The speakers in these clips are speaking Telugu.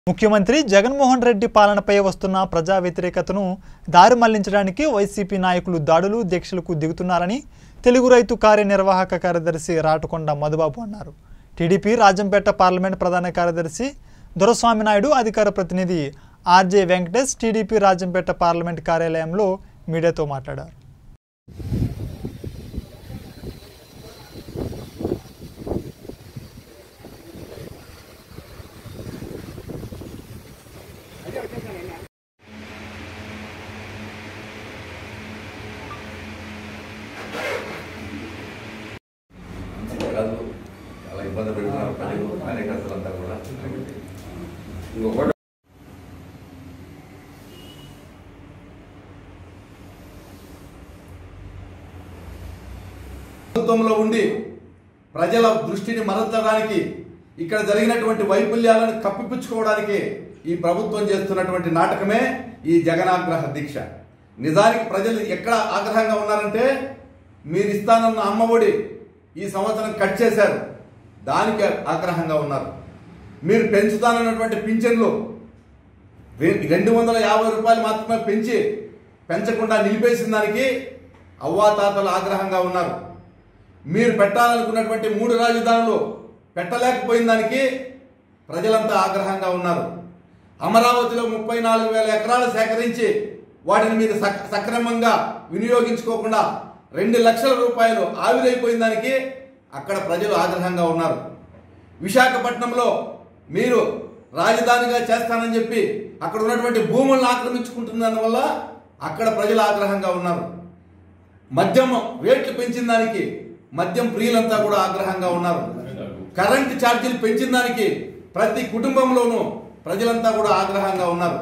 ముఖ్యమంత్రి జగన్మోహన్ రెడ్డి పాలనపై వస్తున్న ప్రజా వ్యతిరేకతను దారి మళ్లించడానికి వైసీపీ నాయకులు దాడులు దీక్షలకు దిగుతున్నారని తెలుగు రైతు కార్యనిర్వాహక కార్యదర్శి రాటకొండ మధుబాబు అన్నారు టీడీపీ రాజంపేట పార్లమెంట్ ప్రధాన కార్యదర్శి దొరస్వామి నాయుడు అధికార ప్రతినిధి ఆర్జే వెంకటేష్ టీడీపీ రాజంపేట పార్లమెంట్ కార్యాలయంలో మీడియాతో మాట్లాడారు కాదు చాలా ఇబ్బంది పెడుతున్నారు ప్రజలు కార్యకర్తలంతా కూడా ఇంకొకటి ప్రభుత్వంలో ఉండి ప్రజల దృష్టిని మరల్చడానికి ఇక్కడ జరిగినటువంటి వైఫల్యాలను కప్పిపుచ్చుకోవడానికి ఈ ప్రభుత్వం చేస్తున్నటువంటి నాటకమే ఈ జగనాగ్రహ దీక్ష నిజానికి ప్రజలు ఎక్కడ ఆగ్రహంగా ఉన్నారంటే మీరు ఇస్తానన్న అమ్మఒడి ఈ సంవత్సరం కట్ చేశారు దానికి ఆగ్రహంగా ఉన్నారు మీరు పెంచుతానన్నటువంటి పింఛన్లు రె- రెండు వందల యాభై రూపాయలు మాత్రమే పెంచి పెంచకుండా నిలిపేసిన దానికి అవ్వాతాతలు ఆగ్రహంగా ఉన్నారు మీరు పెట్టాలనుకున్నటువంటి మూడు రాజధానులు పెట్టలేకపోయిన దానికి ప్రజలంతా ఆగ్రహంగా ఉన్నారు అమరావతిలో ముప్పై నాలుగు వేల ఎకరాలు సేకరించి వాటిని మీరు సక్- సక్రమంగా వినియోగించుకోకుండా రెండు లక్షల రూపాయలు ఆవిరైపోయిన దానికి అక్కడ ప్రజలు ఆగ్రహంగా ఉన్నారు విశాఖపట్నంలో మీరు రాజధానిగా చేస్తానని చెప్పి అక్కడ ఉన్నటువంటి భూములను ఆక్రమించుకుంటున్న వల్ల అక్కడ ప్రజలు ఆగ్రహంగా ఉన్నారు మద్యం రేట్లు పెంచిన దానికి మద్యం ప్రియులంతా కూడా ఆగ్రహంగా ఉన్నారు కరెంటు ఛార్జీలు పెంచిన దానికి ప్రతి కుటుంబంలోనూ ప్రజలంతా కూడా ఆగ్రహంగా ఉన్నారు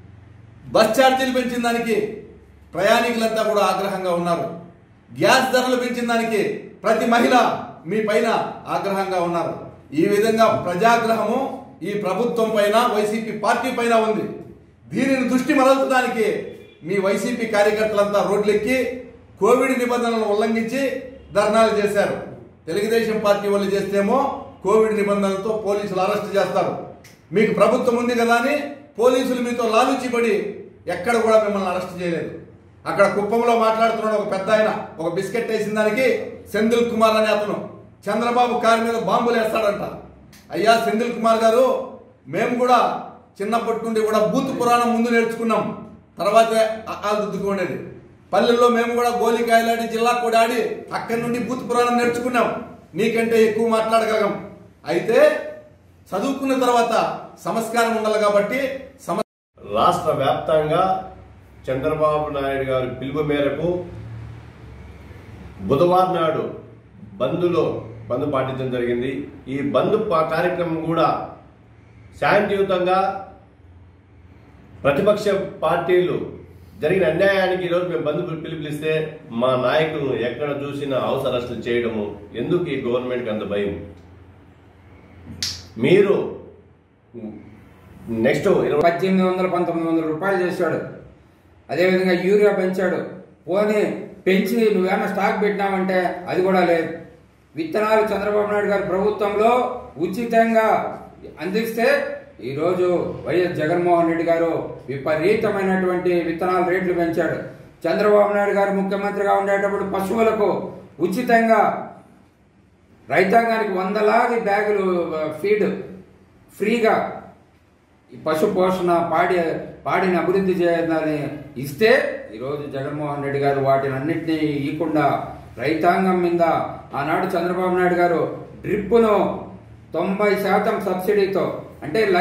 బస్ ఛార్జీలు పెంచిన దానికి ప్రయాణికులంతా కూడా ఆగ్రహంగా ఉన్నారు గ్యాస్ ధరలు పెంచిన దానికి ప్రతి మహిళ మీ పైన ఆగ్రహంగా ఉన్నారు ఈ విధంగా ప్రజాగ్రహము ఈ ప్రభుత్వం పైన వైసీపీ పార్టీ పైన ఉంది దీనిని దృష్టి మరల్చడానికి మీ వైసీపీ కార్యకర్తలంతా రోడ్లెక్కి కోవిడ్ నిబంధనలను ఉల్లంఘించి ధర్నాలు చేశారు తెలుగుదేశం పార్టీ వాళ్ళు చేస్తేమో కోవిడ్ నిబంధనలతో పోలీసులు అరెస్ట్ చేస్తారు మీకు ప్రభుత్వం ఉంది కదా అని పోలీసులు మీతో లాలుచిపడి ఎక్కడ కూడా మిమ్మల్ని అరెస్ట్ చేయలేదు అక్కడ కుప్పంలో మాట్లాడుతున్నాడు ఒక పెద్ద ఆయన ఒక బిస్కెట్ వేసిన దానికి సెంధిల్ కుమార్ అనే అతను చంద్రబాబు కారు మీద బాంబులు వేస్తాడంట అయ్యా సెంధిల్ కుమార్ గారు మేము కూడా చిన్నప్పటి నుండి కూడా బూత్ పురాణం ముందు నేర్చుకున్నాం తర్వాత దిద్దుకునేది పల్లెల్లో మేము కూడా గోలికాయలాడి జిల్లా కూడా ఆడి అక్కడి నుండి బూత్ పురాణం నేర్చుకున్నాం నీకంటే ఎక్కువ మాట్లాడగలం అయితే చదువుకున్న తర్వాత సంస్కారం ఉండాలి కాబట్టి సమ రాష్ట్ర వ్యాప్తంగా చంద్రబాబు నాయుడు గారి పిలుపు మేరకు బుధవారం నాడు బంద్లో బంద్ పాటించడం జరిగింది ఈ బంద్ పా- కార్యక్రమం కూడా శాంతియుతంగా ప్రతిపక్ష పార్టీలు జరిగిన అన్యాయానికి ఈరోజు మేము బంద్ పిలుపునిస్తే మా నాయకులను ఎక్కడ చూసినా హౌస్ అరెస్టులు చేయడము ఎందుకు ఈ గవర్నమెంట్కి అంత భయం మీరు నెక్స్ట్ ఇరవై పద్దెనిమిది వందల పంతొమ్మిది వందల రూపాయలు చేశాడు అదేవిధంగా యూరియా పెంచాడు పోనీ పెంచి నువ్వేమైనా స్టాక్ పెట్టినావంటే అది కూడా లేదు విత్తనాలు చంద్రబాబు నాయుడు గారి ప్రభుత్వంలో ఉచితంగా అందిస్తే ఈరోజు వైఎస్ జగన్మోహన్ రెడ్డి గారు విపరీతమైనటువంటి విత్తనాల రేట్లు పెంచాడు చంద్రబాబు నాయుడు గారు ముఖ్యమంత్రిగా ఉండేటప్పుడు పశువులకు ఉచితంగా రైతాంగానికి వందలాది బ్యాగులు ఆ, ఫీడ్ ఫ్రీగా ఈ పశు పోషణ పాడి పాడిని అభివృద్ధి చేయాలని ఇస్తే ఈరోజు జగన్మోహన్ రెడ్డి గారు వాటిని అన్నింటినీ ఇవ్వకుండా రైతాంగం మీద ఆనాడు చంద్రబాబు నాయుడు గారు డ్రిప్పును తొంభై శాతం సబ్సిడీతో అంటే